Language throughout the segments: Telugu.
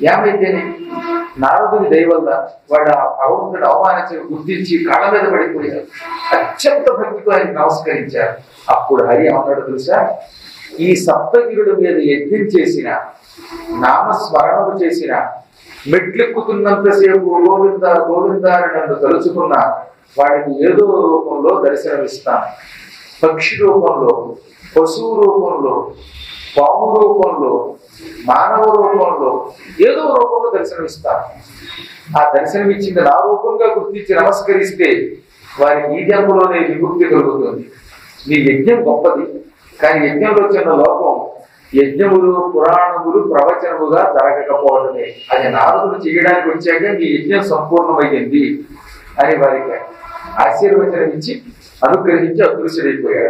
ఏమైతేనే నారదుని దయ వల్ల వాడు ఆ భగవంతుడు అవమానించి గుర్తించి కాళ్ళ మీద పడిపోయారు అత్యంత భక్తితో ఆయన నమస్కరించారు అప్పుడు హరి అన్నాడు తెలుసా ఈ సప్తగిరుడు మీద యజ్ఞం చేసిన నామస్మరణము చేసిన మెట్లెక్కుతున్నంతసేపు గోవింద గోవింద అని నన్ను తలుచుకున్న వాడికి ఏదో రూపంలో దర్శనమిస్తాను పక్షి రూపంలో పశువు రూపంలో పాము రూపంలో మానవ రూపంలో ఏదో రూపంలో దర్శనమిస్తాను ఆ దర్శనమిచ్చింది నా రూపంగా గుర్తించి నమస్కరిస్తే వారికి ఈ జన్మలోనే విముక్తి కలుగుతుంది నీ యజ్ఞం గొప్పది కానీ యజ్ఞంలో చిన్న లోపం యజ్ఞములు పురాణములు ప్రవచనముగా జరగకపోవడమే అది నారదుడు చేయడానికి వచ్చాక నీ యజ్ఞం సంపూర్ణమైంది అని వారికి ఆశీర్వచనం ఇచ్చి అనుగ్రహించి అదృశ్యుడైపోయాడు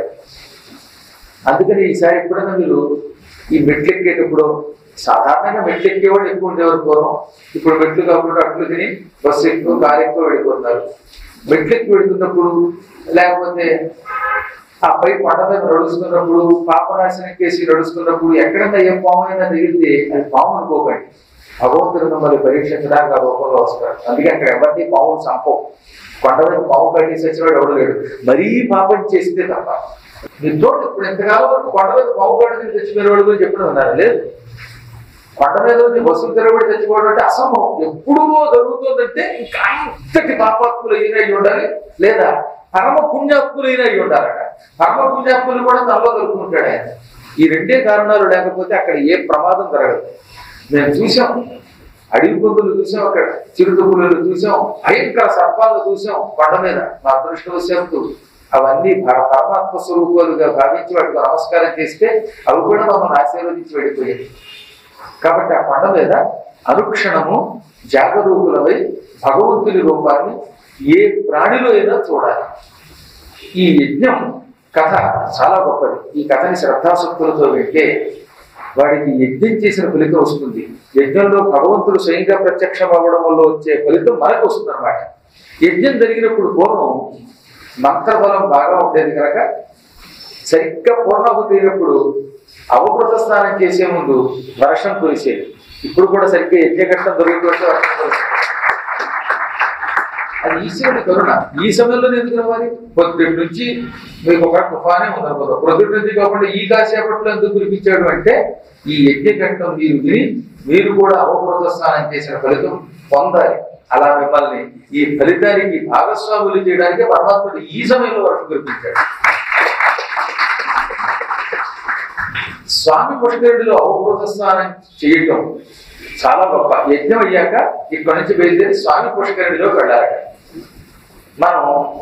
అందుకని ఈసారి ఎప్పుడైనా మీరు ఈ మెట్లు ఎక్కేటప్పుడు సాధారణంగా మెట్లు ఎక్కేవాడు ఎక్కువ ఉండేవారు పూర్వం ఇప్పుడు మెట్లు కాకుండా అట్లు తిని బస్సు ఎక్కువ కారు ఎక్కువ వెళ్ళిపోతున్నారు మెట్లు ఎక్కి వెళ్తున్నప్పుడు లేకపోతే ఆ పై కొండ మీద నడుస్తున్నప్పుడు పాపనాశనం కేసి నడుస్తున్నప్పుడు ఎక్కడైనా ఏ పాము అయినా తగిలితే అది పాము అనుకోకండి భగవంతుడు మిమ్మల్ని పరీక్షించడానికి ఆ రూపంలో వస్తాడు అందుకే అక్కడ ఎవరిని పాములు చంపవు కొండ మీద పాము కట్టేసి వచ్చినవాడు ఎవడు లేడు మరీ పాపం చేస్తే తప్ప మీ తోట ఇప్పుడు ఎంతకాలం వరకు కొండ మీద పాము కట్టి తెచ్చిపోయిన వాడు గురించి ఎప్పుడు ఉన్నారు లేదు కొండ మీద ఉంది వసూలు తెరబడి తెచ్చుకోవడం అంటే అసంభవం ఎప్పుడూ జరుగుతుందంటే ఇంకా ఇంతటి పాపాత్ములు అయినా అయి ఉండాలి లేదా పరమ పుణ్యాత్ములైన అయి ఉండాలట పరమ పుణ్యాత్ములు కూడా తనలో దొరుకుతుంటాడు ఆయన ఈ రెండే కారణాలు లేకపోతే అక్కడ ఏ ప్రమాదం జరగదు మేము చూసాం అడవి పందులు చూసాం అక్కడ చిరుతపులు చూసాం భయంకర సర్పాలు చూసాం కొండ మీద మా అదృష్టవశాత్తు అవన్నీ పర- పరమాత్మ స్వరూపాలుగా భావించి వాటికి నమస్కారం చేస్తే అవి కూడా మమ్మల్ని ఆశీర్వదించి వెళ్ళిపోయాయి కాబట్టి ఆ కొండ మీద అనుక్షణము జాగరూకులమై భగవంతుని రూపాన్ని ఏ ప్రాణిలో అయినా చూడాలి ఈ యజ్ఞం కథ చాలా గొప్పది ఈ కథని శ్రద్ధాశక్తులతో వింటే వాడికి యజ్ఞం చేసిన ఫలితం వస్తుంది యజ్ఞంలో భగవంతుడు స్వయంగా ప్రత్యక్షం అవ్వడం వల్ల వచ్చే ఫలితం మనకు వస్తుంది అనమాట యజ్ఞం జరిగినప్పుడు పూర్వం మంత్రబలం బాగా ఉండేది కనుక సరిగ్గా పూర్ణాహుతి అయినప్పుడు అవభృత స్నానం చేసే ముందు వర్షం కురిసేది ఇప్పుడు కూడా సరిగ్గా యజ్ఞఘట్టం దొరికినట్టు వర్షం కురిసేది అది ఈశ్వరుడి కరుణ ఈ సమయంలో ఎందుకు రావాలి పొద్దుటి నుంచి మీకు ఒక తుఫానే ఉండకూడదు పొద్దుటి నుంచి కాకుండా ఈ కాసేపట్లో ఎందుకు కురిపించాడు అంటే ఈ యజ్ఞఘట్టం మీరు విని మీరు కూడా అవభృత స్నానం చేసిన ఫలితం పొందాలి అలా మిమ్మల్ని ఈ ఫలితానికి భాగస్వాములు చేయడానికి పరమాత్ముడు ఈ సమయంలో వర్షం కురిపించాడు స్వామి పుష్కరుడిలో అవభూత స్నానం చేయటం చాలా గొప్ప యజ్ఞం అయ్యాక ఇక్కడి నుంచి బయలుదేరి స్వామి పుష్కరుడిలో వెళ్ళాలి మనం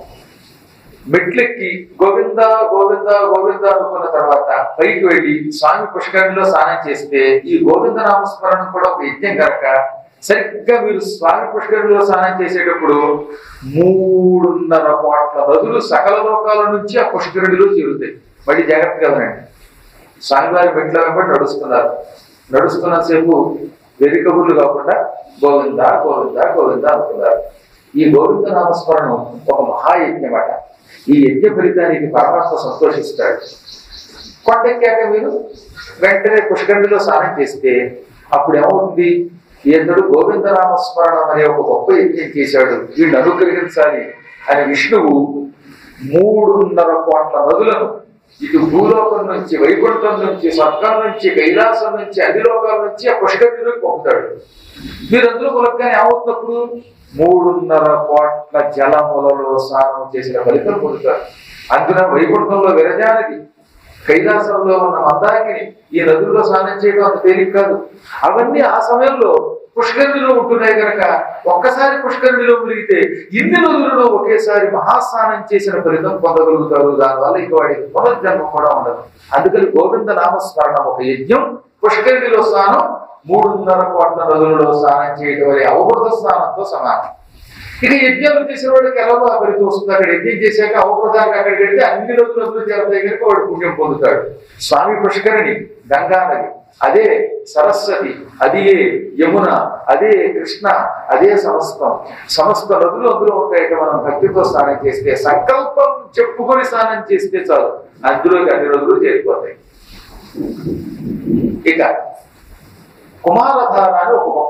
మెట్లెక్కి గోవింద గోవింద గోవింద అనుకున్న తర్వాత పైకి వెళ్ళి స్వామి పుష్కరుడిలో స్నానం చేస్తే ఈ గోవింద నామస్మరణం కూడా ఒక యజ్ఞం కనుక సరిగ్గా మీరు స్వామి పుష్కరుడిలో స్నానం చేసేటప్పుడు మూడున్నర కోట్ల నదులు సకల లోకాల నుంచి ఆ పుష్కరుడిలో చేరుతాయి మళ్ళీ జాగ్రత్తగా ఉండండి స్వామివారి మెట్ల వెంబడి నడుస్తున్నారు నడుస్తున్నంతసేపు వెరికబుర్లు కాకుండా గోవింద గోవింద గోవింద అనుకున్నారు ఈ గోవింద నామస్మరణం ఒక మహాయజ్ఞం అట ఈ యజ్ఞ ఫలితానికి పరమాత్మ సంతోషిస్తాడు కొండెక్కాక మీరు వెంటనే పుష్కరుడిలో స్నానం చేస్తే అప్పుడు ఏమవుతుంది ఇతడు గోవింద నామస్మరణం అనే ఒక గొప్ప యజ్ఞం చేశాడు వీడిని అనుగ్రహించాలి అని విష్ణువు మూడున్నర కోట్ల నదులను ఇటు భూలోకం నుంచి వైకుంఠం నుంచి స్వర్గం నుంచి కైలాసం నుంచి అన్ని లోకాల నుంచి ఆ పుష్కరుడిలోకి పంపుతాడు మీరు అందులో కులకగానే ఏమవుతున్నప్పుడు మూడున్నర కోట్ల జలములలో స్నానం చేసిన ఫలితం పొందుతారు అందున వైకుంఠంలో విరజానది కైలాసంలో ఉన్న మందాకిని ఈ నదుల్లో స్నానం చేయడం అంత తేలిక కాదు అవన్నీ ఆ సమయంలో పుష్కరుడిలో ఉంటున్నాయి కనుక ఒక్కసారి పుష్కరుడిలో మునిగితే ఇన్ని నదులలో ఒకేసారి మహాస్నానం చేసిన ఫలితం పొందగలుగుతారు దానివల్ల ఇక వాడికి పునర్జన్మ కూడా ఉండదు అందుకని గోవింద నామస్మరణం ఒక యజ్ఞం పుష్కరుడిలో స్నానం మూడున్నర కోట్ల నదులలో స్నానం చేయడం వల్ల అవబృత స్నానంతో సమానం ఇక యజ్ఞాలు చేసిన వాడికి ఎలాగో ఆ ఫలితం వస్తుంది అక్కడ యజ్ఞం చేశాక అవబృతానికి అక్కడికి వెళ్తే అన్ని రోజులు నదులు చేరతాయి కనుక వాడు పుణ్యం పొందుతాడు స్వామి పుష్కరిణి గంగా నది అదే సరస్వతి అదే యమున అదే కృష్ణ అదే సమస్తం సమస్త నదులు అందులో ఉంటాయి ఇక మనం భక్తితో స్నానం చేస్తే సంకల్పం చెప్పుకొని స్నానం చేస్తే చాలు అందులోకి అన్ని రోజులు చేరిపోతాయి ఇక కుమారధార అని ఒక గొప్ప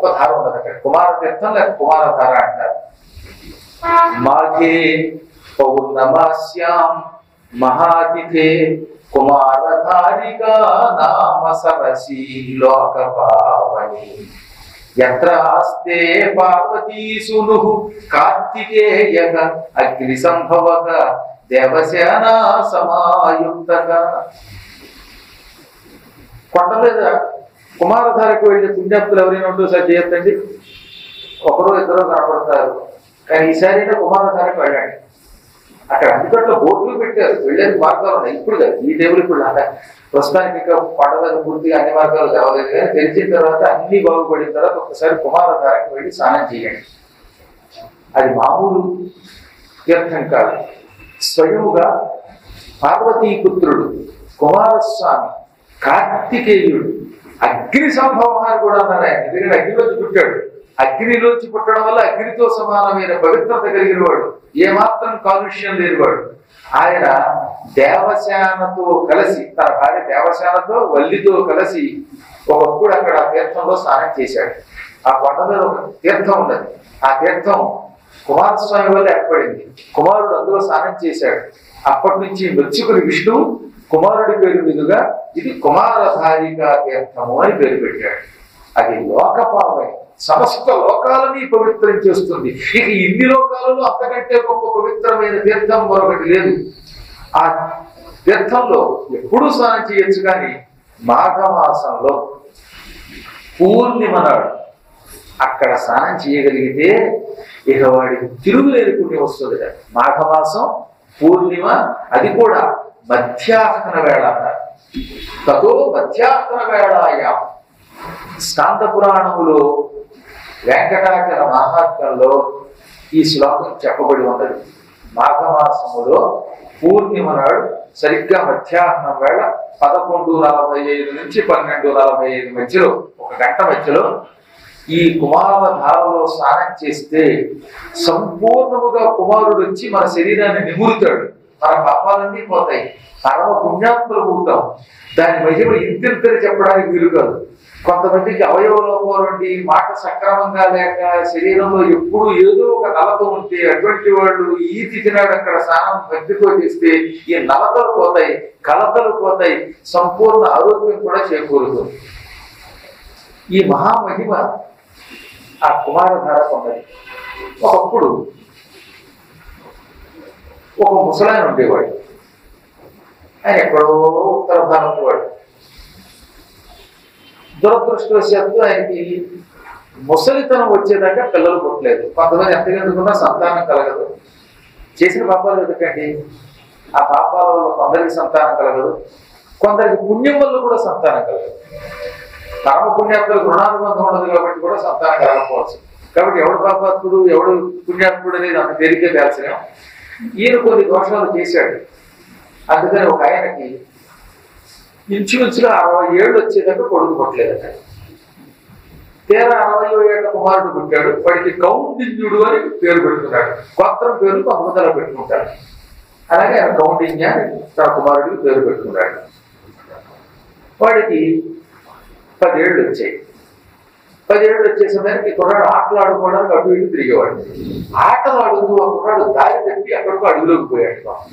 గొప్ప ధార ఉన్నది అక్కడ కుమార తీర్థం లేక కుమార ధార అంటారు మాఘే పౌర్ణమాస్యాం మహాతిథే కుమారధారికా నామ సరసీ లోక పావని ఎత్ర ఆస్తే పార్వతీసును కార్తికేయ అగ్ని సంభవక దేవసేన సమాయుక్తక కొండ మీద కుమారధారకు వెళ్ళే పుణ్యాత్తులు ఎవరైనా ఉంటూ సార్ చేయొద్దండి ఒకరో ఇద్దరు కనపడతారు కానీ ఈసారి అయినా కుమారధారకు వెళ్ళండి అక్కడ అందుకట్లో బోర్డులు పెట్టారు వెళ్ళేది మార్గాలు ఉన్నాయి ఇప్పుడు కాదు ఈ టేబుల్ ఇప్పుడు అలా ప్రస్తుతానికి ఇంకా కొండ మీద పూర్తిగా అన్ని మార్గాలు కావాలి కానీ తెలిసిన తర్వాత అన్ని బాగుపడిన తర్వాత ఒకసారి కుమారధారకు వెళ్ళి స్నానం చేయండి అది మామూలు తీర్థం కాదు స్వయముగా పార్వతీపుత్రుడు కుమారస్వామి కార్తికేయుడు అగ్ని సంభవం అని కూడా అన్నారు ఆయన ఎందుకంటే అగ్నిలోంచి పుట్టాడు అగ్నిలోంచి పుట్టడం వల్ల అగ్నితో సమానమైన పవిత్రత కలిగిన వాడు ఏమాత్రం కాలుష్యం లేనివాడు ఆయన దేవశానతో కలిసి తన భార్య దేవశానతో వల్లితో కలిసి ఒకప్పుడు అక్కడ ఆ తీర్థంలో స్నానం చేశాడు ఆ కొండ మీద ఒక తీర్థం ఉన్నది ఆ తీర్థం కుమారస్వామి వల్ల ఏర్పడింది కుమారుడు అందులో స్నానం చేశాడు అప్పటి నుంచి మృత్యుకుని విష్ణువు కుమారుడి పేరు మీదుగా ఇది కుమారధారిక తీర్థము అని పేరు పెట్టాడు అది లోకపావై సమస్త లోకాలని పవిత్రం చేస్తుంది ఇక ఇన్ని లోకాలలో అంతకంటే గొప్ప పవిత్రమైన తీర్థం మరొకటి లేదు ఆ తీర్థంలో ఎప్పుడూ స్నానం చేయొచ్చు కానీ మాఘమాసంలో పూర్ణిమ నాడు అక్కడ స్నానం చేయగలిగితే ఇక వాడికి తిరుగులేని పుణ్యం వస్తుంది కదా. మాఘమాసం పూర్ణిమ అది కూడా మధ్యాహ్న వేళ అన్నారు తతో మధ్యాహ్న వేళాయా స్కాంత పురాణములో వెంకటాచల మహాత్మ్యంలో ఈ శ్లోకం చెప్పబడి ఉన్నది మాఘమాసములో పూర్ణిమ నాడు సరిగ్గా మధ్యాహ్నం వేళ పదకొండు నలభై ఐదు నుంచి పన్నెండు నలభై ఐదు మధ్యలో ఒక గంట మధ్యలో ఈ కుమార ధారలో స్నానం చేస్తే సంపూర్ణముగా కుమారుడు వచ్చి మన శరీరాన్ని నిమురుతాడు మన పాపాలన్నీ పోతాయి పరమ పుణ్యాత్మలు అవుతాం దాని మహిమ ఇంతింతని చెప్పడానికి వీలు కాదు కొంతమందికి అవయవ లోపం నుండి మాట సక్రమంగా లేక శరీరంలో ఎప్పుడు ఏదో ఒక నలత ఉంటే అటువంటి వాళ్ళు ఈ తిథినాడు అక్కడ స్నానం భక్తితో చేస్తే ఈ నలతలు పోతాయి కలతలు పోతాయి సంపూర్ణ ఆరోగ్యం కూడా చేకూరుతుంది ఈ మహామహిమ ఆ కుమారధార పొందది ఒకప్పుడు ఒక ముసలాయన ఉండేవాడు ఆయన ఎక్కడో ఉత్తర భారత్ వాడు దురదృష్టవశాత్తు ఆయనకి ముసలితనం వచ్చేదాకా పిల్లలు పుట్టలేదు కొంతమంది ఎంత ఎందుకున్నా సంతానం కలగదు చేసిన పాపాలు ఎందుకండి ఆ పాపాల వల్ల కొందరికి సంతానం కలగదు కొందరికి పుణ్యం వల్ల కూడా సంతానం కలగదు పరమ పుణ్యాత్ములకు రుణానుబంధం ఉండదు కాబట్టి కూడా సంతానం కలగకపోవచ్చు కాబట్టి ఎవడు పాపాత్ముడు ఎవడు పుణ్యాత్ముడు అనేది అంత తేలికే తేల్చలేం ఈయన కొన్ని దోషాలు చేశాడు అందుకని ఒక ఆయనకి ఇంచుమించుగా అరవై ఏళ్ళు వచ్చేదాకా కొడుకు పుట్టలేదట తీరా అరవై ఏళ్ళ కుమారుడు పుట్టాడు వాడికి కౌండిన్యుడు అని పేరు పెడుతున్నాడు గోత్రం పేరు కొంతమంది పెట్టుకుంటారు అలాగే ఆయన కౌండిన్య అని తన కుమారుడికి పేరు పెట్టుకున్నాడు వాడికి పదేళ్ళు వచ్చాయి పదేళ్ళు వచ్చే సమయానికి కుర్రాడు ఆటలు ఆడుకోవడానికి అటు ఇటు తిరిగేవాడు ఆటలు ఆడుతూ ఆ కుర్రాడు దారి తప్పి అక్కడికో అడుగులోకి పోయాడు పాపం.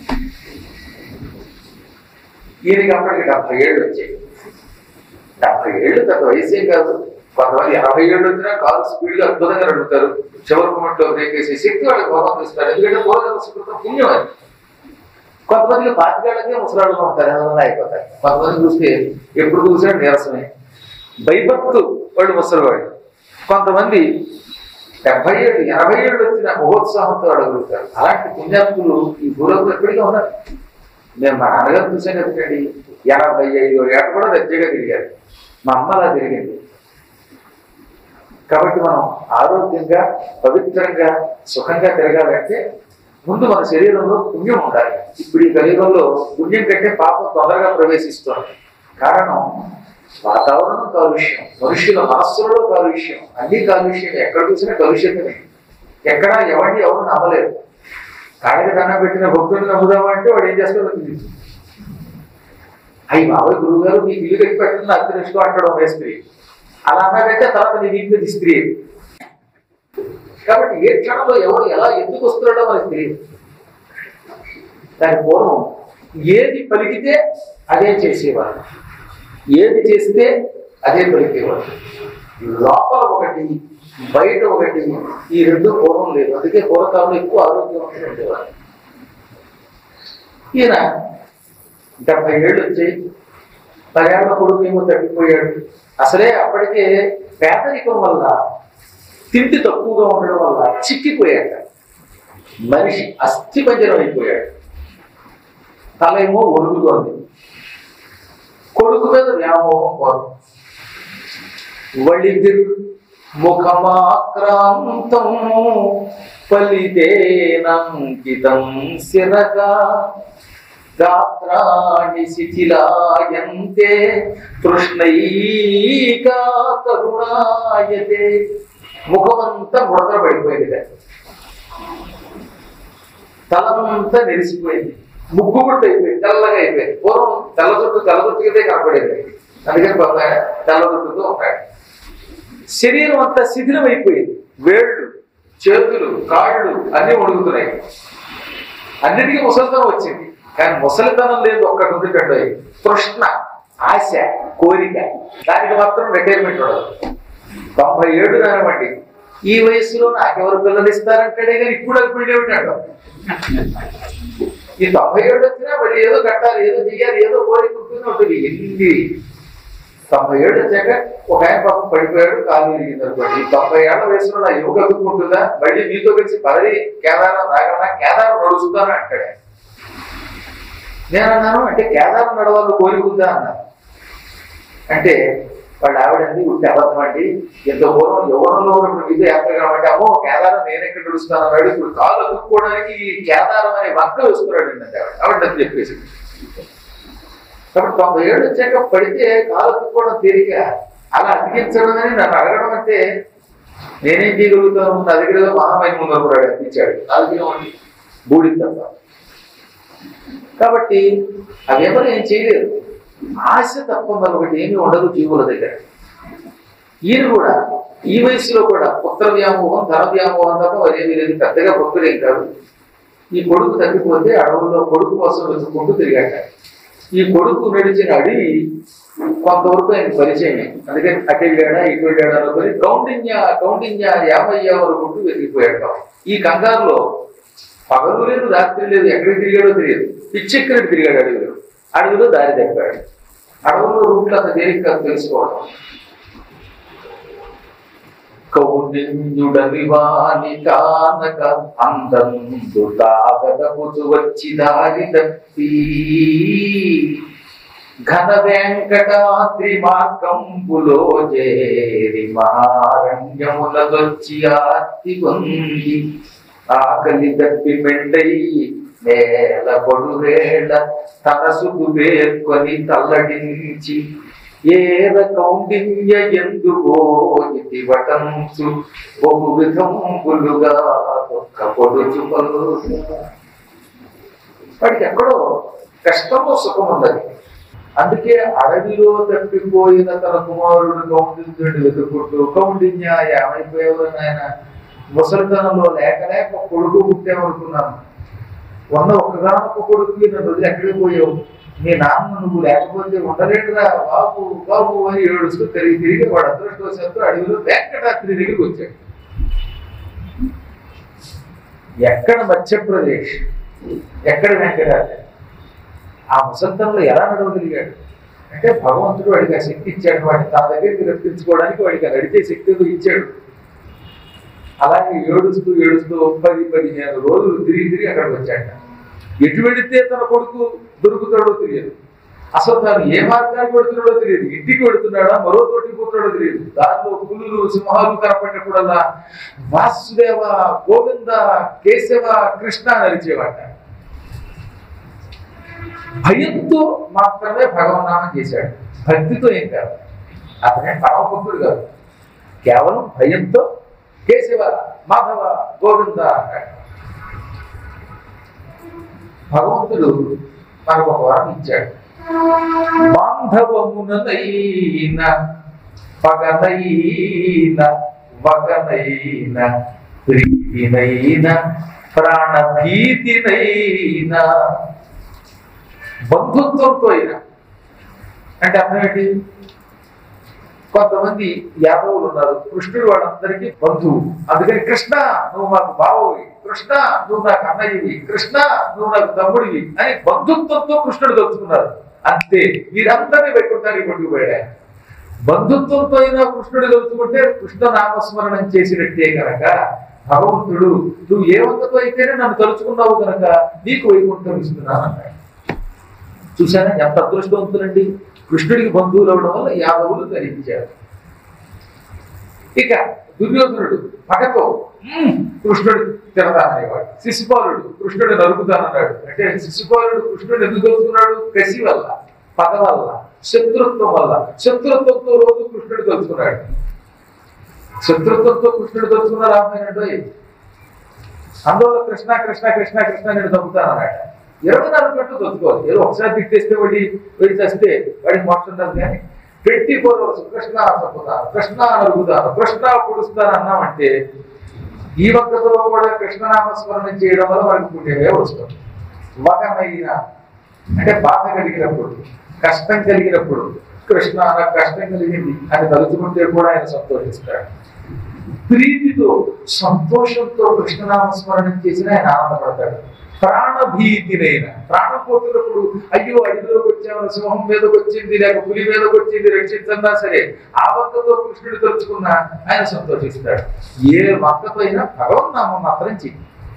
ఈయనకి అప్పటికి డెబ్బై ఏళ్ళు వచ్చాయి డెబ్బై ఏళ్ళు పెద్ద వయసు ఏం కాదు కొంతమంది ఎనభై ఏళ్ళు వచ్చినా కారు స్పీడ్గా అద్భుతంగా నడుపుతారు చివరి మూమెంట్లో బ్రేక్ వేసే శక్తి వాళ్ళకి భోగం ఇస్తారు ఎందుకంటే పూర్వజన్మ సుకృతం పుణ్యం అది కొంతమంది పాతికేళ్ళకే ముసలాడుగా ఉంటారు ఏమన్నా అయిపోతారు కొంతమంది చూస్తే ఎప్పుడు చూసినా నీరసమే భయభక్తు వాడు ముసలివాడు కొంతమంది డెబ్బై ఏళ్ళు ఎనభై ఏళ్ళు వచ్చిన మహోత్సాహంతో అడగలుగుతారు అలాంటి పుణ్యాత్ములు ఈ భూలోకంలో ఎప్పటికీ ఉన్నారు మేము మా నాన్నగారు చూసాను ఎందుకండి ఎనభై ఐదు ఏట కూడా దగ్గరగా తిరిగారు మా అమ్మ అలా తిరిగింది కాబట్టి మనం ఆరోగ్యంగా పవిత్రంగా సుఖంగా తిరగాలంటే ముందు మన శరీరంలో పుణ్యం ఉండాలి ఇప్పుడు ఈ కలియుగంలో పుణ్యం కంటే పాపం తొందరగా ప్రవేశిస్తుంది కారణం వాతావరణం కాలుష్యం మనుషుల మనస్సులలో కాలుష్యం అన్ని కాలుష్యం ఎక్కడ చూసినా కలుష్యమే ఎక్కడ ఎవరిని ఎవరు నమ్మలేరు కాళ్ళకి దండం పెట్టిన భక్తుని నమ్ముదామంటే వాడు ఏం చేస్తాడో తెలియదు అయ్యి బాబాయ్ గురువు గారు మీకు ఇల్లు కట్టి పెట్టిన అదృష్టం అంటాడు మేస్త్రి అలా అన్నాడంటే తర్వాత నీ ఇంటికి స్త్రీ కాబట్టి ఏ క్షణంలో ఎవరు ఎలా ఎందుకు వస్తున్నాడో మనకి తెలియదు దాని పూర్వం ఏది పలికితే అదే చేసేవారు ఏది చేస్తే అదే పలికేవారు లోపల ఒకటి బయట ఒకటి ఈ రెండు పూర్వం లేదు అందుకే పూర్వకాలంలో ఎక్కువ ఆరోగ్యవంతులు ఉండేవారు ఈయన డెబ్బై ఏళ్ళు వచ్చాయి పదేళ్ల కొడుకు ఏమో తగ్గిపోయాడు అసలే అప్పటికే పేదరికం వల్ల తిండి తక్కువగా ఉండడం వల్ల చిక్కిపోయాడు మనిషి అస్థిపంజరం అయిపోయాడు తల ఏమో ఒడుగుతోంది కొడుకు మీద వ్యామోహం పోదు వళిదిర్ ముఖమాక్రాంతం ఫలితేనంకితం శిరగా గాత్రాణి శిథిలాయంతే తృష్ణైకా తరుణాయతే ముఖమంతా ముడత పడిపోయింది తలంతా నెరిసిపోయింది ముగ్గు గుట్ట అయిపోయింది తెల్లగా అయిపోయింది పూర్వం తెల్ల జుట్టు తెల్ల జుట్టుకితే కనపడేది అందుకని పాప తెల్ల జుట్టుతో ఉంటాడు శరీరం అంతా శిథిలం అయిపోయింది వేళ్ళు చేతులు కాళ్ళు అన్నీ ఉడుగుతున్నాయి అన్నిటికీ ముసలితనం వచ్చింది కానీ ముసలితనం లేదు ఒక్కటి ఉంది కండు తృష్ణ ఆశ కోరిక దానికి మాత్రం రిటైర్మెంట్ ఉండదు తొంభై ఏడు కానివ్వండి ఈ వయసులో నాకెవరు పిల్లలు ఇస్తారంటాడే కానీ ఇప్పుడు అది పెళ్ళి ఉంటాడు ఈ తొంభై ఏడు వచ్చినా మళ్ళీ ఏదో కట్టాలి ఏదో చెయ్యాలి ఏదో కోరిక ఉంటుంది ఉంటుంది ఎన్ని తొంభై ఏడు వచ్చాక ఒక ఆయన పాపం పడిపోయాడు కాలు విరిగింది అనుకోండి ఈ తొంభై ఏళ్ల వయసులో నా యువక ఎదుర్కొంటుందా మళ్ళీ మీతో కలిసి పదవి కేదారం రాగలనా కేదారం నడుస్తుందా అంటాడు ఆయన. నేను అన్నాను అంటే కేదారం నడవాలని కోరిక ఉందా అన్నాను అంటే వాళ్ళ ఆవిడండి ఉంటే అబద్ధం అండి ఎంత పూర్వం యవ్వనంలో ఉన్నప్పుడు విద్య యాత్ర కాబట్టి అమ్మో కేదారం నేను ఎక్కడ నడుస్తాను అన్నాడు ఇప్పుడు కాలు అతుక్కోవడానికి ఈ కేదారం అనే వంక వేసుకున్నాడు అంటే ఆవిడ ఆవిడ నాకు చెప్పేసి కాబట్టి తొంభై ఏళ్ళు వచ్చాక పడితే కాలు అతుక్కోవడం తేలిక అలా అతికించడం అని నన్ను అడగడం అంటే నేనేం చేయగలుగుతాను నా దగ్గర ఏదో మహామై ముందు అనుకున్నాడు అనిపించాడు నాలుగు బూడి తప్ప కాబట్టి అవేమో ఏం చేయలేదు ఆశ తప్ప మరొకటి ఏమీ ఉండదు జీవుల దగ్గర ఈయన కూడా ఈ వయసులో కూడా పుత్ర వ్యామోహం ధన వ్యామోహం తప్ప మరేమీ లేదు పెద్దగా భక్తులేం కాదు ఈ కొడుకు తగ్గిపోతే అడవుల్లో కొడుకు కోసం వెతుక్కుంటూ తిరిగాట ఈ కొడుకు నడిచిన అడవి కొంతవరకు ఆయన పరిచయమే అందుకని అటు వెళ్ళాడా ఇటు వెళ్ళాడా అనుకొని కౌండిన్య కౌండిన్య యాభయ్య వరకుంటూ వెతికిపోయాడు ఈ కంగారులో పగలు లేదు రాత్రి లేదు ఎక్కడికి తిరిగాడో తెలియదు పిచ్చెక్కడికి తిరిగాడు అడవిలో అడవిలో దారి తప్పాడు అడవుల్లో రూట్లో అంత తేలిక కాదు తెలుసుకోవడం కౌండిన్యుడని వాని కానక అందందు తాగదముచు వచ్చి దారి తప్పి ఘన వెంకటాద్రి మార్గంబులో చేరి మహారణ్యములదొచ్చి ఆర్తి పొంది ఆకలి దప్పి మెండై నేల పొడువేళ తనసుకు వేర్కొని తల్లడించి ఏర కౌండిన్య ఎందుకో ఇది వటంసు బహు విధంబులుగా ఒక్క పొడుచు వాడికి ఎక్కడో కష్టమో సుఖం ఉన్నది అందుకే అడవిలో తప్పిపోయిన తన కుమారుడు కౌండిన్యుడు వెతుకుంటూ కౌండిన్య ఏమైపోయావు నాయన ముసలితనంలో లేక లేక కొడుకు పుట్టామనుకున్నాను ఉన్న ఒక్కగానొక్క కొడుకు నన్ను వదిలి ఎక్కడికి పోయావు మీ నాన్న నువ్వు లేకపోతే ఉండలేడురా బాబు బాబు అని ఏడుస్తూ తిరిగి తిరిగి వాడు అదృష్టవశాత్తు అడవిలో వెంకటాద్రి దగ్గరికి వచ్చాడు ఎక్కడ మధ్యప్రదేశ్ ఎక్కడ వెంకటాద్రి ఆ ముసల్తంలో ఎలా నడవగలిగాడు అంటే భగవంతుడు వాడికి ఆ శక్తి ఇచ్చాడు వాడిని తన దగ్గరికి రప్పించుకోవడానికి వాడికి ఆ నడిచే శక్తి ఇచ్చాడు అలాగే ఏడుస్తూ ఏడుస్తూ పది పదిహేను రోజులు తిరిగి తిరిగి అక్కడికి వచ్చాట ఎటు వెడితే తన కొడుకు దొరుకుతాడో తెలియదు అసలు తాను ఏ మార్గానికి వెడుతున్నాడో తెలియదు ఇంటికి వెడుతున్నాడా మరో తోటికి పోతున్నాడో తెలియదు దానిలో పులులు సింహాలు కనపడినప్పుడల్లా వాసుదేవ గోవింద కేశవ కృష్ణ అని అరిచేవాట భయంతో మాత్రమే భగవన్నామం చేశాడు భక్తితో ఏం కాదు అతనే పరమభక్తుడు కాదు కేవలం భయంతో కేశవ మాధవ గోవింద అన్నాడు భగవంతుడు మనకు ఒక వరం ఇచ్చాడు బాంధవమునైన పగనైన వగనైన ప్రీతినైన ప్రాణభీతినైనా బంధుత్వంతో అయినా అంటే అర్థం ఏంటి కొంతమంది యాదవులు ఉన్నారు కృష్ణుడు వాళ్ళందరికీ బంధువు అందుకని కృష్ణ నువ్వు మాకు బావవి కృష్ణ నువ్వు నాకు అన్నయ్యవి కృష్ణ నువ్వు నాకు తమ్ముడివి అని బంధుత్వంతో కృష్ణుడు తలుచుకున్నారు అంతే వీరందరినీ వైకుంఠానికి పట్టుకుపోయాడు ఆయన. బంధుత్వంతో అయినా కృష్ణుడు తలుచుకుంటే కృష్ణ నామస్మరణం చేసినట్టే కనుక భగవంతుడు నువ్వు ఏ వంకతో అయితేనే నన్ను తలుచుకున్నావు కనుక నీకు వైకుంఠం ఇస్తున్నాను అన్నాడు చూసారా ఎంత అదృష్టవంతులండి కృష్ణుడికి బంధువులు అవడం వల్ల యాదవులు ధరించారు ఇక దుర్యోధనుడు పగతో "మ్మ్, కృష్ణుడు తిరదాననేవాడు శిశుపాలుడు కృష్ణుడు నరుకుతానన్నాడు అంటే శిశుపాలుడు కృష్ణుడు ఎందుకు తలుచుకున్నాడు కసి వల్ల పగ వల్ల శత్రుత్వం వల్ల శత్రుత్వంతో రోజు కృష్ణుడు తలుచుకున్నాడు శత్రుత్వంతో కృష్ణుడు తలుచుకున్న రామాయణంలో అందువల్ల కృష్ణ కృష్ణ కృష్ణ కృష్ణ నేను చంపుతానన్నాడు ఇరవై నాలుగు గంటలు తలుచుకోవాలి ఏదో ఒకసారి తిట్టేస్తే వాడి వాడి చస్తే వాడికి మోక్షం రాదు కానీ ట్వంటీ ఫోర్ అవర్స్ కృష్ణ చంపుతాను కృష్ణ నరుగుతాను కృష్ణ పొడుస్తాను అన్నామంటే ఈ ఒక్కతో కూడా కృష్ణనామస్మరణం చేయడం వల్ల మనకి పుణ్యమే వస్తుంది వగమైన అంటే బాధ కలిగినప్పుడు కష్టం కలిగినప్పుడు కృష్ణ నాకు కష్టం కలిగింది అని తలుచుకుంటే కూడా ఆయన సంతోషిస్తాడు ప్రీతితో సంతోషంతో కృష్ణనామస్మరణం చేసిన ఆయన ఆనందపడతాడు ప్రాణభీతినైన ప్రాణం పోతున్నప్పుడు అయ్యో అడిలోకి వచ్చాము సింహం మీదకి వచ్చింది లేక పులి మీదకి వచ్చింది రక్షించన్నా సరే ఆ వంకతో కృష్ణుడు తలుచుకున్నా ఆయన సంతోషిస్తాడు ఏ వంకతో అయినా భగవన్నామం మాత్రం చెయ్యి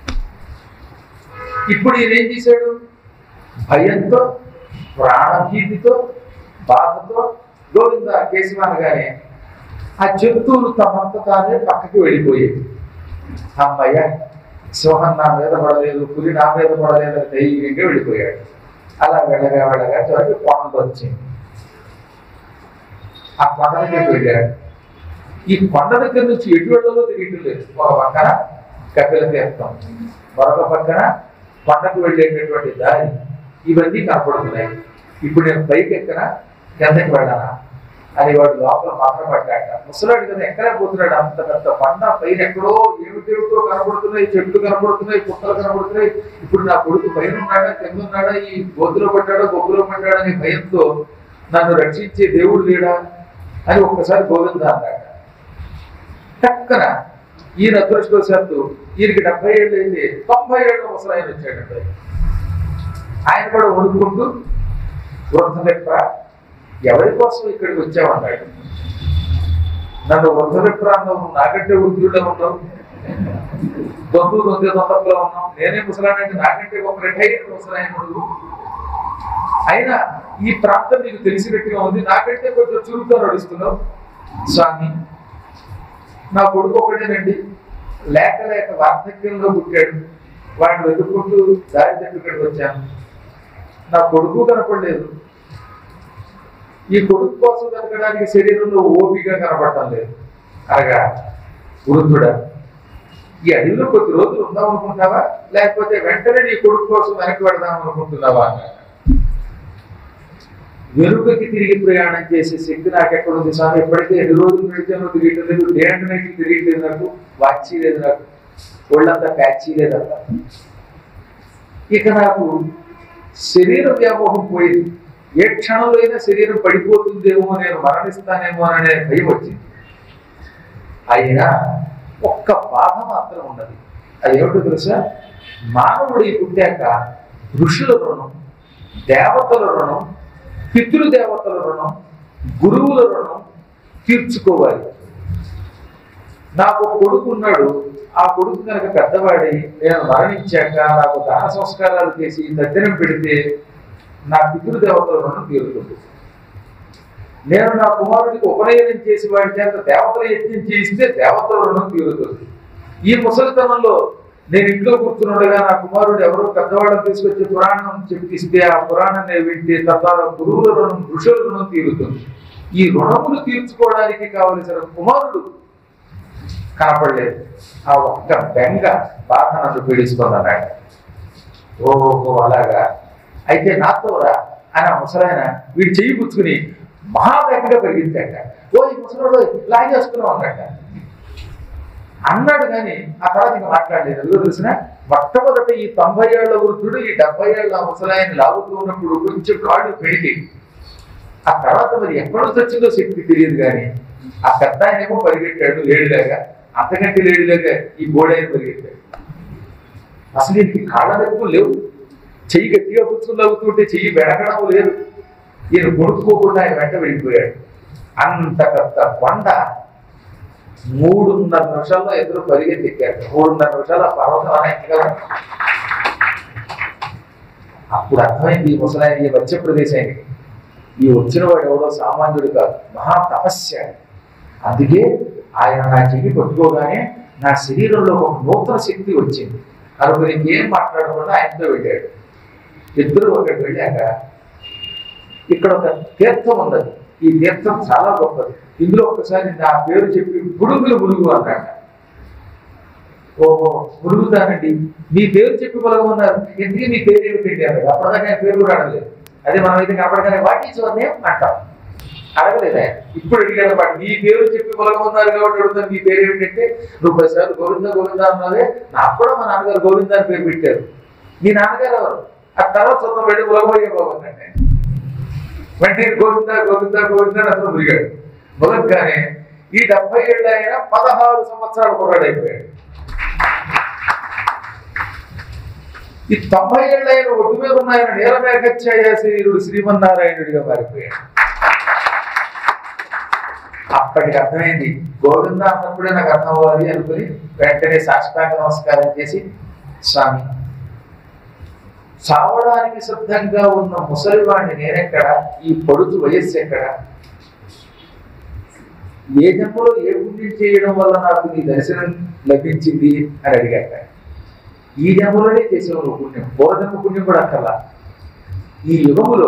ఇప్పుడు ఈయన ఏం చేశాడు భయంతో ప్రాణభీతితో బాధతో గోవింద కేశవానగానే ఆ జంతువులు తమంత తానే పక్కకి వెళ్ళిపోయేది అమ్మయ్య సింహం నా మీద పడలేదు పులి నా మీద పడలేదు అని ధైర్యంగా వెళ్ళిపోయాడు అలా వెళ్ళగా వెళ్ళగా చివరికి కొండ వచ్చింది ఆ కొండ దగ్గరికి వెళ్ళాడు ఈ కొండ దగ్గర నుంచి ఎటు వెళ్ళలో తిరిగి లేదు ఒక పక్కన కపిల తీర్థం మరొక పక్కన కొండకు వెళ్ళేటటువంటి దారి ఇవన్నీ కనపడుతున్నాయి ఇప్పుడు నేను పైకి ఎక్కన కిందకి వెళ్ళానా అని వాడు లోపల మాత్రం పడ్డాట ముసలాడు కదా ఎక్కడ పోతున్నాడు అంత పెద్ద కొండ పైన ఎక్కడో ఏమిటేమిటో కనబడుతున్నాయి చెట్లు కనబడుతున్నాయి కుక్కలు కనబడుతున్నాయి ఇప్పుడు నా కొడుకు పైన ఉన్నాడా కింద ఉన్నాడా ఈ గోతులో పడ్డాడో గొప్పలో పడ్డాడా అనే భయంతో నన్ను రక్షించే దేవుడు లేడా అని ఒక్కసారి గోవింద అన్నాడు టక్కన ఈయన అదృష్టవశాత్తు ఈయనకి డెబ్బై ఏళ్ళు అయింది తొంభై ఏళ్ళు ముసలు ఆయన వచ్చాడండి ఆయన కూడా వణుకుంటూ వృద్ధ విప్ర ఎవరి కోసం ఇక్కడికి వచ్చామన్నాడు నన్ను వృద్ధ విప్ర అన్నావు నువ్వు నాకంటే వృద్ధుల్లో ఉన్నావు బంధువు దొంగ దొంగలో ఉన్నాం నేనే ముసలానంటే నాకంటే ఒక రిటైర్డ్ ముసలాయన నువ్వు అయినా ఈ ప్రాంతం నీకు తెలిసినట్టుగా ఉంది నాకంటే కొంచెం చురుకుతో నడుస్తున్నావు స్వామి నా కొడుకు ఒకటేనండి లేక లేక వార్ధక్యంలో పుట్టాడు వాడిని వెతుక్కుంటూ దారి తప్పిక్కడికి వచ్చాను నా కొడుకు కనపడలేదు ఈ కొడుకు కోసం వెతకడానికి శరీరంలో ఓపిక కనపడటం లేదు అనగా వృద్ధుడా ఈ అడవిలో కొద్ది రోజులు ఉందాం అనుకుంటున్నావా లేకపోతే వెంటనే నీ కొడుకు కోసం వెనక్కి పెడదాం అనుకుంటున్నావా అన్నాడు వెనుకకి తిరిగి ప్రయాణం చేసే శక్తి నాకు ఎక్కడ ఉంది స్వామి ఎప్పటికీ ఎన్ని రోజులు నడిచానో తిరిగి లేదు డే అండ్ నైట్ తిరిగి నాకు వాచి లేదు నాకు ఒళ్ళంతా ప్యాచీ లేదంట ఇక నాకు శరీర వ్యామోహం పోయింది ఏ క్షణంలో అయినా శరీరం పడిపోతుందేమో నేను మరణిస్తానేమో అనే భయం వచ్చింది అయినా ఒక్క బాధ మాత్రం ఉన్నది అది ఏమిటో తెలుసా మానవుడు ఈ పుట్టాక ఋషుల రుణం దేవతల రుణం పితృదేవతల రుణం గురువుల రుణం తీర్చుకోవాలి నాకు ఒక కొడుకు ఉన్నాడు ఆ కొడుకు కనుక పెద్దవాడి నేను మరణించాక నాకు దాన సంస్కారాలు చేసి దర్శనం పెడితే నా పితృదేవతల రుణం తీరుతుంది నేను నా కుమారుడికి ఉపనయనం చేసి వాడి చేత దేవతల యజ్ఞం చేయిస్తే దేవతల రుణం తీరుతుంది ఈ ముసలితనంలో నేను ఇంట్లో కూర్చున్నట్టుగా నా కుమారుడు ఎవరో పెద్దవాళ్ళని తీసుకొచ్చి పురాణం చెప్పిస్తే ఆ పురాణాన్ని వింటే తద్వారా గురువుల రుణం ఋషుల రుణం తీరుతుంది ఈ రుణములు తీర్చుకోవడానికి కావలసిన కుమారుడు కనపడలేదు ఆ ఒక్క బెంగ బాధ నన్ను పీడిస్తుందన్నాడు ఓహో అలాగా అయితే నాతో రా అని ఆ ముసలాయన వీడు చెయ్యి పుచ్చుకుని మహావేగంగా పరిగెత్తాక ఓ ముసలోడు లాగేసుకున్నావు అన్నట్ట అన్నాడు కానీ ఆ తర్వాత ఇంకా మాట్లాడలేదు ఎందుకు తెలిసిన మొట్టమొదట ఈ తొంభై ఏళ్ల వృద్ధుడు ఈ డెబ్బై ఏళ్ల ముసలాయన్ని లాగుతూ ఉన్నప్పుడు కొంచెం కాళ్ళు పెరిగి ఆ తర్వాత మరి ఎక్కడి నుంచి వచ్చిందో శక్తి తెలియదు కానీ ఆ పెద్ద ఆయనేమో పరిగెట్టాడు లేడిలాగా అంతకంటే లేడిలాగా ఈ బోడైన పరిగెట్టాడు అసలు ఈయనకి కాళ్ళ నొప్పులు లేవు చెయ్యి గట్టిగా పుచ్చుకుని లాగుతుంటే చెయ్యి వెనకడం లేదు ఈయన కొనుక్కోకుండా ఆయన వెంట వెళ్ళిపోయాడు అంత పెద్ద కొండ మూడున్నర నిమిషాల్లో ఎదురు పరిగెత్తి ఎక్కాడు మూడున్నర నిమిషాలు ఆ పర్వతం అనేకగా అప్పుడు అర్థమైంది ఈ ముసలాయన ఈ మధ్య ప్రదేశానికి ఈ వచ్చిన వాడు ఎవడో సామాన్యుడు కాదు మహా తపస్య అందుకే ఆయన నా చెయ్యి పట్టుకోగానే నా శరీరంలో ఒక నూతన శక్తి వచ్చింది అనుకుని ఇంకేం మాట్లాడకుండా ఆయనతో వెళ్ళాడు ఇద్దరు ఒకటి వెళ్ళాక ఇక్కడ ఒక తీర్థం ఉన్నది ఈ తీర్థం చాలా గొప్పది ఇందులో ఒకసారి నా పేరు చెప్పి బుడుగులు బుడుగు అన్నాడు ఓహో మురుగుతానండి మీ పేరు చెప్పి పొలగమన్నారు ఎందుకు మీ పేరు ఏమిటండి అన్నాడు అప్పటిదాకా ఆయన పేరు కూడా అడగలేదు అదే మనం అయితే కనపడగానే వాట్ ఈజ్ యువర్ నేమ్ అంటాం అడగలేదు ఆయన ఇప్పుడు అడిగాడు వాడు మీ పేరు చెప్పి పొలగమన్నారు కాబట్టి అడుగుతాను మీ పేరు ఏమిటంటే నువ్వు పదిసార్లు గోవింద గోవింద అన్నావే నాకు కూడా మా నాన్నగారు గోవింద అని పేరు పెట్టారు మీ నాన్నగారు ఎవరు ఆ తర్వాత సొంతం వెళ్ళి పొలగబోయే బాగుందండి వెంటనే గోవింద గోవింద గోవింద అని అతను మురిగాడు మొదలుగానే ఈ డెబ్బై ఏళ్ళు అయినా పదహారు సంవత్సరాలు కుర్రాడు అయిపోయాడు ఈ తొంభై ఏళ్ళు అయిన ఒడ్డు మీద ఉన్న ఆయన నీలమేఘచ్ఛాయ శరీరుడు శ్రీమన్నారాయణుడిగా మారిపోయాడు అప్పటికి అర్థమైంది గోవింద అన్నప్పుడే నాకు అర్థం అవ్వాలి అనుకుని వెంటనే సాష్టాంగ నమస్కారం చేసి స్వామి చావడానికి సిద్ధంగా ఉన్న ముసలివాడిని నేనెక్కడ ఈ పొడుచు వయస్సు ఎక్కడ ఏ జన్మలో ఏ పుణ్యం చేయడం వల్ల నాకు నీ దర్శనం లభించింది అని అడిగాక ఈ జన్మలోనే చేసేవు నువ్వు పుణ్యం పూర్వజన్మ పుణ్యం కూడా అక్కర్లా ఈ యుగములో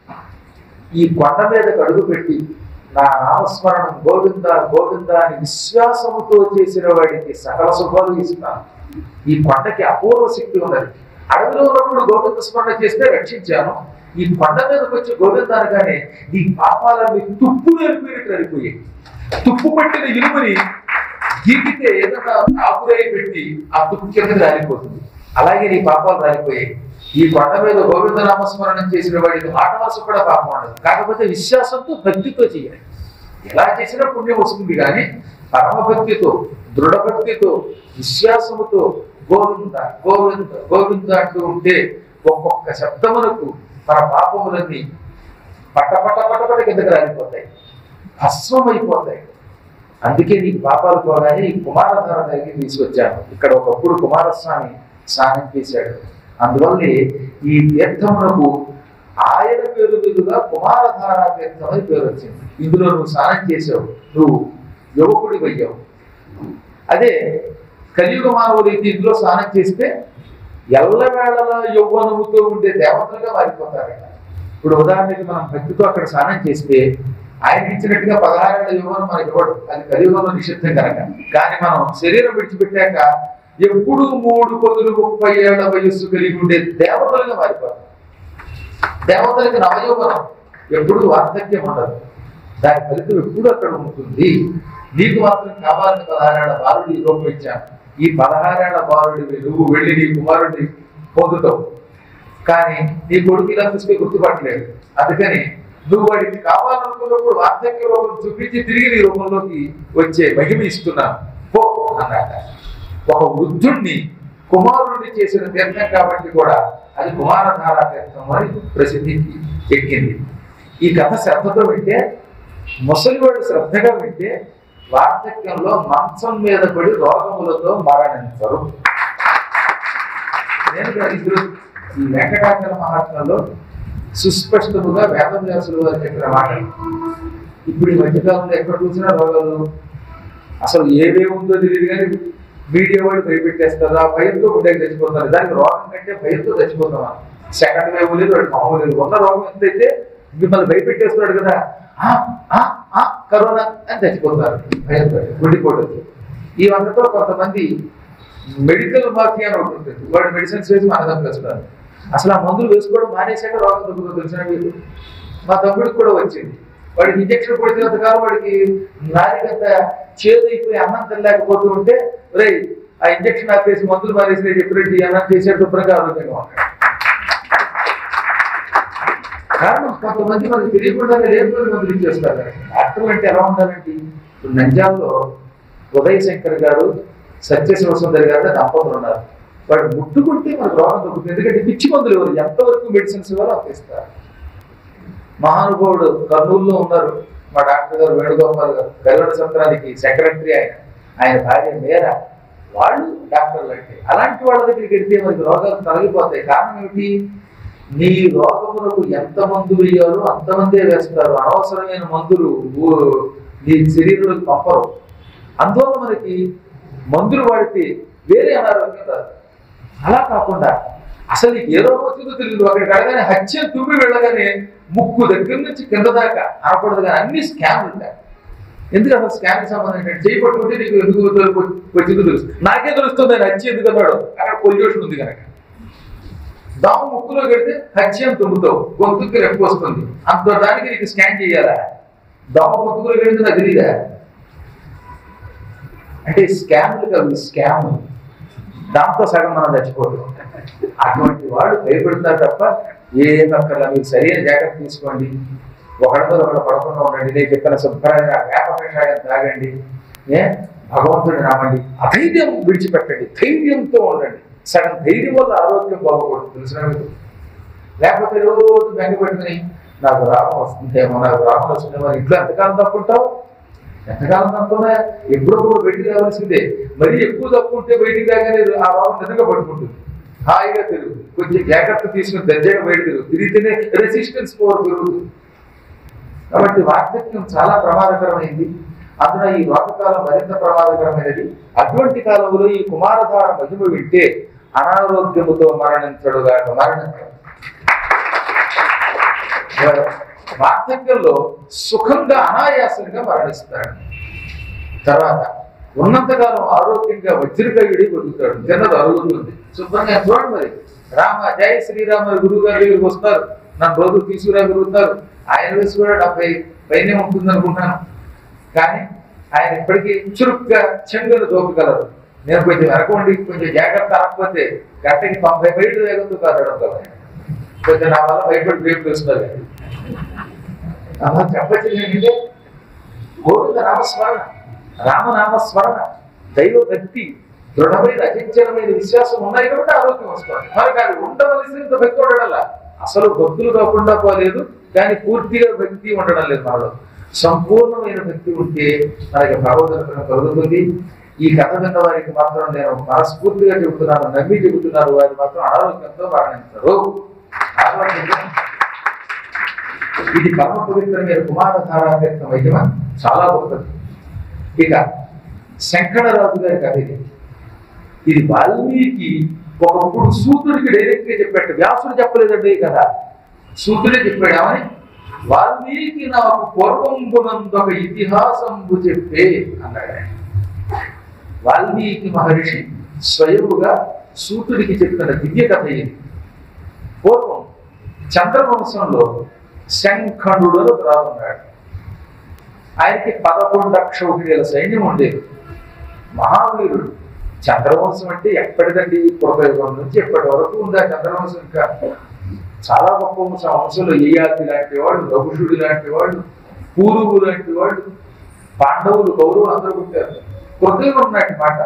ఈ కొండ మీద అడుగు పెట్టి నా నామస్మరణం గోవింద గోవింద అని విశ్వాసముతో చేసిన వాడికి సకల శుభాలు ఇస్తాను ఈ కొండకి అపూర్వ శక్తి ఉన్నది అడవిలో ఉన్నప్పుడు గోవింద స్మరణ చేస్తే రక్షించాను ఈ కొండ మీదకి వచ్చి గోవింద అనగానే నీ పాపాలన్నీ తుప్పు నేర్పినట్టు అరిపోయాయి తుప్పు పట్టిన ఇనుముని గీకితే ఏదైనా ఆకురాయి పెట్టి ఆ తుప్పు కింద రాలిపోతుంది అలాగే నీ పాపాలు రాలిపోయాయి ఈ కొండ మీద గోవింద నామస్మరణం చేసిన వాడికి మాట వలస కూడా పాపం ఉండదు కాకపోతే విశ్వాసంతో భక్తితో చేయాలి ఎలా చేసినా పుణ్యం వస్తుంది కానీ పరమభక్తితో దృఢభక్తితో విశ్వాసముతో గోవింద గోవింద గోవింద అంటూ ఉంటే ఒక్కొక్క శబ్దమునకు మన పాపములన్నీ పట్ట పట్ట పట్ట పట్ట కిందకి రాలిపోతాయి భస్మమైపోతాయి అందుకే నీ పాపాలు పోగానే ఈ కుమారధార దగ్గర తీసుకొచ్చాను ఇక్కడ ఒకప్పుడు కుమారస్వామి స్నానం చేశాడు అందువల్ల ఈ తీర్థమునకు ఆయన పేరు మీదుగా కుమారధార తీర్థం అని పేరు వచ్చింది ఇందులో నువ్వు స్నానం చేసావు నువ్వు యువకుడి అయ్యావు అదే కలియుగ మానవులు అయితే ఇందులో స్నానం చేస్తే ఎల్లవేళలా యౌవనముతో ఉండే దేవతలుగా మారిపోతారట ఇప్పుడు ఉదాహరణకి మనం భక్తితో అక్కడ స్నానం చేస్తే ఆయన ఇచ్చినట్టుగా పదహారేళ్ల యువనం మనకి ఇవ్వడు అది కలియుగంలో నిషిద్ధం కనుక కానీ మనం శరీరం విడిచిపెట్టాక ఎప్పుడు మూడు పొదులు ముప్పై ఏళ్ల వయస్సు కలిగి ఉండే దేవతలుగా మారిపోతాం దేవతలకి నవయౌవనం ఎప్పుడు వార్ధక్యం ఉండదు దాని ఫలితం ఎప్పుడు అక్కడ ఉంటుంది నీకు మాత్రం కావాలని పదహారేళ్ల బాలుడి రూపం ఇచ్చాను ఈ పదహారేళ్ల బాలుడివి నువ్వు వెళ్ళి నీ కుమారుడిని పొందుతావు కానీ నీ కొడుకు ఇలా చూస్తే గుర్తుపట్టలేడు అందుకని నువ్వు వాడికి కావాలనుకున్నప్పుడు వార్ధక్య రూపం చూపించి తిరిగి నీ రూపంలోకి వచ్చే మహిమ ఇస్తున్నాను పో అన్నట ఒక వృద్ధుణ్ణి కుమారుడిని చేసిన తీర్థం కాబట్టి కూడా అది కుమారధార తీర్థం అని ప్రసిద్ధి ఎక్కింది ఈ కథ శ్రద్ధతో వింటే ముసలివాడు శ్రద్ధగా వింటే వార్ధక్యంలో మంచం మీద పడి రోగములతో మరణించరు నేను కూడా ఇప్పుడు ఈ వెంకటాచల మహాత్మలో సుస్పష్టముగా వేదవ్యాసులు వారు చెప్పిన మాటలు ఇప్పుడు ఈ మధ్యకాలంలో ఎక్కడ చూసినా రోగాలు అసలు ఏమేమి ఉందో తెలియదు కానీ మీడియా వాళ్ళు భయపెట్టేస్తారు ఆ భయంతో ఉండేకి చచ్చిపోతారు దానికి రోగం కంటే భయంతో చచ్చిపోతామా సెకండ్ వేవ్ లేదు వాడు మామూలు లేదు ఉన్న రోగం ఎంతైతే మిమ్మల్ని భయపెట్టేస్తున్నాడు కదా ఆ, ఆ, ఆ, కరోనా అని చచ్చిపోతారు భయంతో గుండిపోతుంది ఈ వందతో కొంతమంది మెడికల్ మాఫియా అని ఒకటి ఉంటుంది వాడు మెడిసిన్స్ వేసి మనదం వేస్తున్నారు అసలు ఆ మందులు వేసుకోవడం మానేశాక రోగం తగ్గుతుంది తెలిసిన వీళ్ళు మా తమ్ముడికి కూడా వచ్చింది వాడికి ఇంజక్షన్ కొడిచినంత కాలం వాడికి నారికంత చేదు అయిపోయి అన్నం తినలేకపోతూ ఉంటే రే ఆ ఇంజక్షన్ ఆపేసి మందులు మారేసి నేను చెప్పినట్టు ఈ అన్నం చేసే శుభ్రంగా ఆరోగ్యంగా ఉంటాడు కారణం కొంతమంది మనకి తెలియకుండానే లేబుల్ మందులు ఇచ్చేస్తారు డాక్టర్లు అంటే ఎలా ఉండాలండి ఇప్పుడు నంజాల్లో ఉదయ్ శంకర్ గారు సత్యశివ సుందరి గారు దంపతులు ఉన్నారు వాడు ముట్టుకుంటే మనకు రోగం తగ్గుతుంది ఎందుకంటే పిచ్చి మందులు ఎవరు ఎంతవరకు మెడిసిన్స్ ఇవ్వాలో అంత ఇస్తారు మహానుభావుడు కర్నూలులో ఉన్నారు మా డాక్టర్ గారు వేణుగోపాల్ గారు కళ్యాణ సత్రానికి సెక్రటరీ ఆయన ఆయన భార్య మేర వాళ్ళు డాక్టర్లు అంటే అలాంటి వాళ్ళ దగ్గరికి వెళ్తే మనకి రోగాలు తొలగిపోతాయి కారణం ఏమిటి నీ రోగములకు ఎంత మందులు వేయాలో అంతమందే వేస్తారు అనవసరమైన మందులు ఊ- నీ శరీరంలోకి పంపరు అందువల్ల మనకి మందులు వాడితే వేరే అనారోగ్యం రాదు అలా కాకుండా అసలు నీకు ఏ రోగం వచ్చిందో తెలియదు అక్కడికి అడగానే హత్య తుమ్మి వెళ్ళగానే ముక్కు దగ్గర నుంచి కింద దాకా అనకూడదు కానీ అన్ని స్కామ్లు ఉంటాయి ఎందుకు అసలు స్కామ్ సంబంధం ఏంటంటే చేయి పట్టుకుంటే నీకు ఎందుకు తెలుపు- వచ్చిందో తెలుసు నాకే తెలుస్తుంది ఆయన హత్య ఎందుకు అన్నాడు అక్కడ పొల్యూషన్ ఉంది కనుక దాము ముక్కులో పెడితే హత్యం తుమ్ముతావు గొంతుకి రెప్పు వస్తుంది అంత దానికి నీకు స్కాన్ చేయాలా దాము గొంతుకులో పెడితే నాకు తెలియదా అంటే స్కామ్లు కాదు స్కామ్ దాంతో సగం మనం చచ్చిపోతాం అటువంటి వాడు భయపెడుతున్నారు తప్ప ఏ అక్కర్లా మీరు సరైన జాగ్రత్త తీసుకోండి ఒకడి మీద ఒకటి పడకుండా ఉండండి నేను చెప్పిన శుభ్రమైన వేప కషాయం తాగండి ఏ భగవంతుడిని నమ్మండి అధైర్యం విడిచిపెట్టండి ధైర్యంతో ఉండండి సగం ధైర్యం వల్ల ఆరోగ్యం బాగోకూడదు తెలిసిన మీకు లేకపోతే రోజు బెంగ పెట్టుకుని నాకు రాగం వస్తుందేమో నాకు రాగం వస్తుందేమో ఇంట్లో ఎంతకాలం తప్పుకుంటావు ఎంతకాలం తప్పుకున్నా ఎప్పుడప్పుడు బయటికి రావాల్సిందే మరీ ఎక్కువ తప్పుకుంటే బయటికి రాగానే ఆ రోగం నిజంగా పట్టుకుంటుంది హాయిగా తిరుగు కొంచెం జాగ్రత్త తీసుకుని దర్జాగా బయట తిరుగు తిరిగితేనే రెసిస్టెన్స్ పవర్ పెరుగుతుంది కాబట్టి వార్ధక్యం చాలా ప్రమాదకరమైంది అందున ఈ రోగకాలం మరింత ప్రమాదకరమైనది అటువంటి కాలంలో ఈ కుమారధార మహిమ వింటే అనారోగ్యముతో మరణించడుగాక మరణించడు వార్ధక్యంలో సుఖంగా అనాయాసంగా మరణిస్తాడు తర్వాత ఉన్నంతకాలం ఆరోగ్యంగా వజ్రకయుడి బతుకుతాడు తిన్నది అరుగుతుంది శుభ్రంగా చూడండి మరి రామ జయ శ్రీరామ గురువు గారి దగ్గరికి వస్తారు నన్ను రోజు తీసుకురా గురువుతారు ఆయన వయసు కూడా డెబ్బై పైనే ఉంటుంది అనుకుంటున్నాను కానీ ఆయన ఇప్పటికీ చురుగ్గా చెంగులు దోపగలరు నేను కొంచెం వెనకండి కొంచెం జాగ్రత్త అనకపోతే గంటకి తొంభై బయట వేగంతో కాదడం కదా కొంచెం నా వల్ల భయపడి బ్రేక్ తెలుస్తున్నారు కానీ అలా చెప్పచ్చు ఏంటంటే గోవింద నామస్మరణ రామనామస్మరణ దైవ భక్తి దృఢమైన అచంచలమైన విశ్వాసం ఉన్నాయి కాబట్టి ఆరోగ్యం వస్తుంది మరి కాదు ఉండవలసినంత భక్తి ఉండడం అసలు భక్తులు కాకుండా పోలేదు కానీ పూర్తిగా భక్తి ఉండడం లేదు మనలో సంపూర్ణమైన భక్తి ఉంటే మనకి భగవదర్శనం కలుగుతుంది ఈ కథ విన్న వారికి మాత్రం నేను మనస్ఫూర్తిగా చెబుతున్నాను నమ్మి చెబుతున్నాను వారి మాత్రం అనారోగ్యంతో మరణించరు ఆరోగ్యంగా ఇది పరమ పవిత్రమైన కుమారధారాత్మక మహిమ చాలా గొప్పది ఇక శంకరరాజు గారి కథ ఇది ఇది వాల్మీకి ఒకప్పుడు సూతుడికి డైరెక్ట్ గా చెప్పాడు వ్యాసుడు చెప్పలేదండి ఈ కథ సూతుడే చెప్పాడు ఏమని వాల్మీకి నాకు పూర్వంబునందొక ఇతిహాసంబు చెప్పే అన్నాడు ఆయన. వాల్మీకి మహర్షి స్వయముగా సూతుడికి చెప్పిన దివ్య కథ ఇది పూర్వం చంద్రవంశంలో శంఖండు అని ఒక రాజు ఉన్నాడు ఆయనకి పదకొండు అక్షౌహిణీల సైన్యం ఉండేది మహావీరుడు చంద్రవంశం అంటే ఎప్పటిదండి పూర్వయుగం నుంచి ఎప్పటి వరకు ఉంది ఆ చంద్రవంశం ఇంకా చాలా గొప్ప వంశం ఆ వంశంలో యయాతి లాంటి వాళ్ళు రఘుషుడు లాంటి వాళ్ళు పూరువు లాంటి వాళ్ళు పాండవులు కౌరవులు అందరూ పుట్టారు కృతయుగం నాటి మాట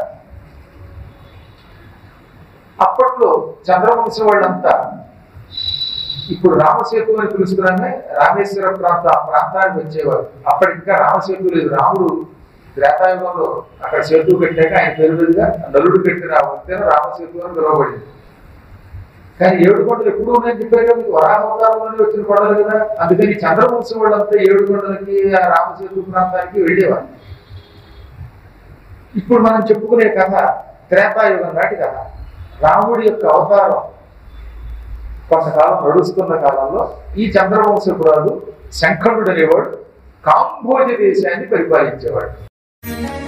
అప్పట్లో చంద్రవంశం వాళ్ళంతా ఇప్పుడు రామసేతు అని పిలుచుకురానే రామేశ్వర ప్రాంత ఆ ప్రాంతానికి వచ్చేవారు అప్పటి ఇంకా రామసేతు లేదు రాముడు త్రేతాయుగంలో అక్కడ సేతు పెట్టాక ఆయన పేరు మీదుగా నలుడు పెట్టిన ఆ వంతెన రామసేతు అని పిలువబడింది కానీ ఏడు కొండలు ఎప్పుడు ఉన్నాయని చెప్పారు కదా మీకు వరాహవతారంలోనే వచ్చిన కొండలు కదా అందుకని చంద్రవంశం వాళ్ళంతా ఏడు కొండలకి ఆ రామసేతు ప్రాంతానికి వెళ్ళేవారు ఇప్పుడు మనం చెప్పుకునే కథ త్రేతాయుగం నాటి కథ రాముడి యొక్క అవతారం కొంతకాలం నడుస్తున్న కాలంలో ఈ చంద్రవంశపురాలు శంఖండు అనేవాడు కాంభోజ దేశాన్ని పరిపాలించేవాడు